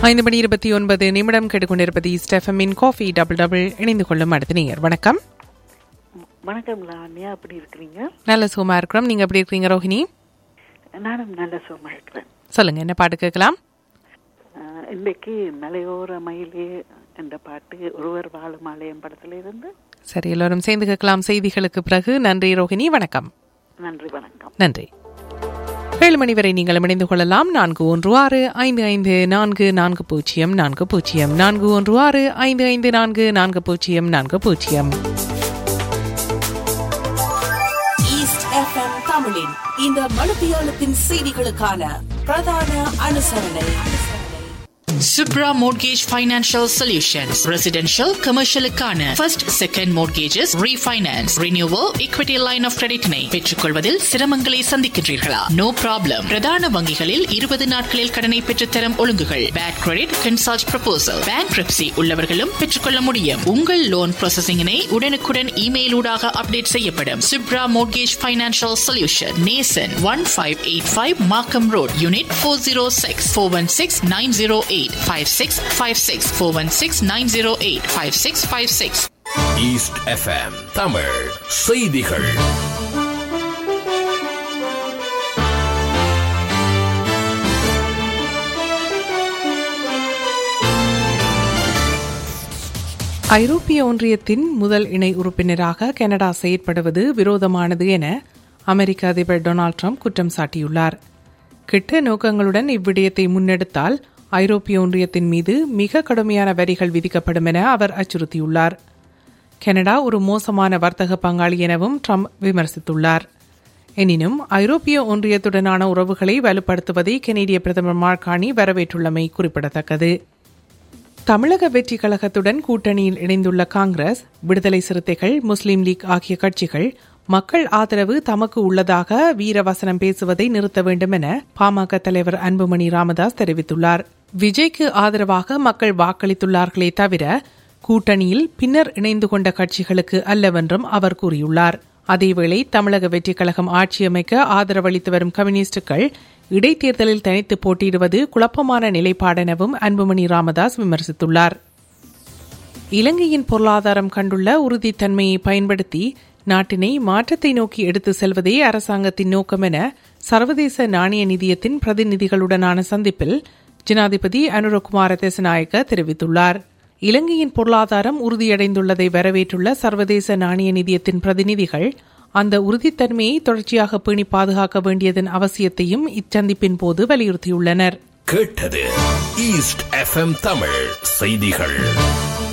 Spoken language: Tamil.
ஐந்து மணி இருபத்தி ஒன்பது நிமிடம் கேட்டுக்கொண்டிருப்பது ஸ்டெஃபமின் காஃபி டபுள் டபுள் இணைந்து கொள்ளும் அடுத்த நீர் வணக்கம் வணக்கம் லாவண்யா எப்படி இருக்கிறீங்க நல்ல சுகமா இருக்கிறோம் நீங்க எப்படி இருக்கீங்க ரோஹிணி நானும் நல்ல சுகமா இருக்கிறேன் சொல்லுங்க என்ன பாட்டு கேட்கலாம் அஹ், இன்றைக்கு மலையோர மயிலே என்ற பாட்டு ஒருவர் வாழும் ஆலயம் படத்துல இருந்து சரி எல்லோரும் சேர்ந்து கேட்கலாம் செய்திகளுக்கு பிறகு நன்றி ரோஹிணி வணக்கம் நன்றி வணக்கம் நன்றி ஏழு மணி வரை நீங்கள் இணைந்து கொள்ளலாம் நான்கு ஒன்று ஆறு ஐந்து ஐந்து நான்கு நான்கு பூஜ்ஜியம் நான்கு பூஜ்ஜியம் நான்கு ஒன்று ஆறு ஐந்து ஐந்து நான்கு நான்கு பூஜ்ஜியம் நான்கு பூஜ்ஜியம் ஈஸ்ட் எஃப்எம் தமிழின் இந்த மணித்தியாலத்தின் செய்திகளுக்கான பிரதான அனுசரணை Subra Mortgage Financial Solutions. Residential, commercial க்கான first, second mortgages, refinance, renewal, equity line of credit னை பெற்றுக்கொள்வதில் சிரமங்களை சந்திக்கின்றீர்களா நோ ப்ராப்ளம் பிரதான வங்கிகளில் இருபது நாட்களில் கடனை பெற்றுத்தரும் ஒழுங்குகள் bad credit consult proposal bankruptcy உள்ளவர்களும் பெற்றுக்கொள்ள முடியும் உங்கள் லோன் ப்ராசஸிங்கினை உடனுக்குடன் இமெயில் ஊடாக அப்டேட் செய்யப்படும் Subra Mortgage Financial Solution நேசன் one five eight five Markham road unit four zero six four one six nine zero eight five six five six four one six nine zero eight five six five six east FM Tamil செய்திகள் ஐரோப்பிய ஒன்றியத்தின் முதல் இணை உறுப்பினராக கனடா செயற்படுவது விரோதமானது என அமெரிக்க அதிபர் டொனால்ட் ட்ரம்ப் குற்றம் சாட்டியுள்ளார் கெட்ட நோக்கங்களுடன் இவ்விடயத்தை முன்னெடுத்தால் ஐரோப்பிய ஒன்றியத்தின் மீது மிக கடுமையான வரிகள் விதிக்கப்படும் என அவர் அச்சுறுத்தியுள்ளார் கனடா ஒரு மோசமான வர்த்தக பங்காளி எனவும் ட்ரம்ப் விமர்சித்துள்ளார் எனினும் ஐரோப்பிய ஒன்றியத்துடனான உறவுகளை வலுப்படுத்துவதை கெனடிய பிரதமர் மார்கானி வரவேற்றுள்ளமை குறிப்பிடத்தக்கது தமிழக வெற்றி கழகத்துடன் கூட்டணியில் இணைந்துள்ள காங்கிரஸ் விடுதலை சிறுத்தைகள் முஸ்லீம் லீக் ஆகிய கட்சிகள் மக்கள் ஆதரவு தமக்கு உள்ளதாக வீரவசனம் பேசுவதை நிறுத்த வேண்டும் என பாமக தலைவர் அன்புமணி ராமதாஸ் தெரிவித்துள்ளார் விஜய்க்கு ஆதரவாக மக்கள் வாக்களித்துள்ளார்களே தவிர கூட்டணியில் பின்னர் இணைந்து கொண்ட கட்சிகளுக்கு அல்லவென்றும் அவர் கூறியுள்ளார் அதேவேளை தமிழக வெற்றிக் கழகம் ஆட்சியமைக்க ஆதரவளித்து வரும் கம்யூனிஸ்டுகள் இடைத்தேர்தலில் தனித்து போட்டியிடுவது குழப்பமான நிலைப்பாடெனவும் அன்புமணி ராமதாஸ் விமர்சித்துள்ளார் இலங்கையின் பொருளாதாரம் கண்டுள்ள உறுதித்தன்மையை பயன்படுத்தி நாட்டினை மாற்றத்தை நோக்கி எடுத்து செல்வதே அரசாங்கத்தின் நோக்கம் என சர்வதேச நாணய நிதியத்தின் பிரதிநிதிகளுடனான சந்திப்பில் ஜனாதிபதி அனுரகுமார தெசநாயக்க தெரிவித்துள்ளார் இலங்கையின் பொருளாதாரம் உறுதியடைந்துள்ளதை வரவேற்றுள்ள சர்வதேச நாணய நிதியத்தின் பிரதிநிதிகள் அந்த உறுதித்தன்மையை தொடர்ச்சியாக பேணி பாதுகாக்க வேண்டியதன் அவசியத்தையும் இச்சந்திப்பின் போது வலியுறுத்தியுள்ளனர் கேட்டது ஈஸ்ட் எஃப்எம் தமிழ் செய்திகள்